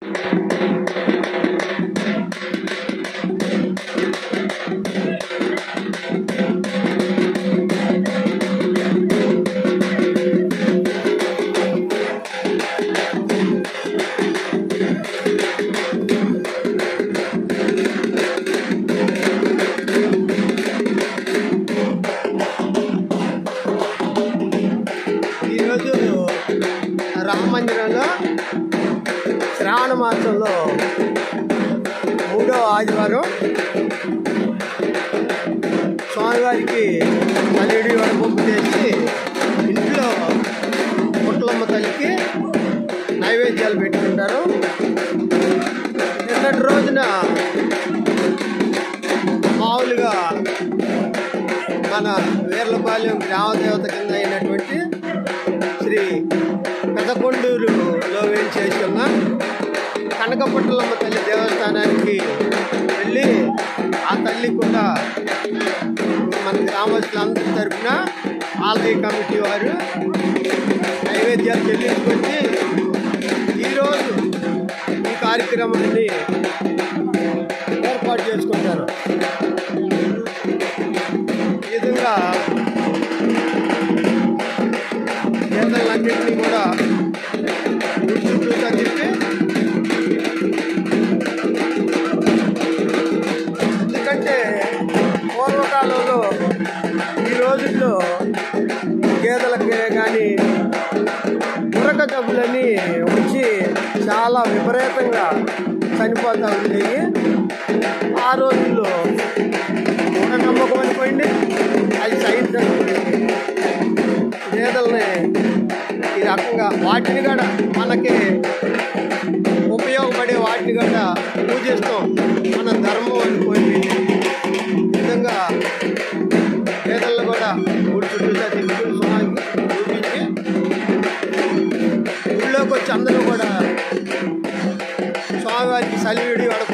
ఈరోజు రామ మందిరంలో శ్రావణ మాసంలో మూడో ఆదివారం స్వామివారికి తల్లిడి వడపప్పు చేసి ఇంట్లో పుట్లమ్మ తల్లికి నైవేద్యాలు పెట్టుకుంటారు నిన్నటి రోజున మామూలుగా మన వీర్లపాలెం గ్రామ దేవత కింద అయినటువంటి శ్రీ పెదకొండూరులో వేయించేసి ఉన్న కనకపుట్టలమ్మ తల్లి దేవస్థానానికి వెళ్ళి ఆ తల్లి కూడా మన గ్రామస్తులందరి తరఫున ఆలయ కమిటీ వారు నైవేద్యాలు చెల్లించుకొచ్చి ఈరోజు ఈ కార్యక్రమాన్ని ఏర్పాటు చేసుకుంటారు ఈ విధంగా గేదెలన్నింటినీ కూడా ఊరి చుట్టూతా తిప్పి ఎందుకంటే పూర్వకాలంలో ఈ రోజుల్లో గేదెలకి కానీ మురక జబ్బులని వచ్చి చాలా విపరీతంగా చనిపోతూ ఉండేవి ఆ రోజుల్లో మూఢనమ్మకం అనుకోండి అది సైన్స్ అనుకోండి గేదెల్ని ఈ రకంగా వాటిని కూడా మనకి ఉపయోగపడే వాటిని కూడా పూజిస్తాం మన ధర్మం అనుకోండి ఈ విధంగా గేదెలను కూడా ఊరి చుట్టూతా తిప్పుకుని స్వామికి చూపించి ఊళ్ళోకి వచ్చి అందరూ కూడా స్వామివారికి సలివిడి వడప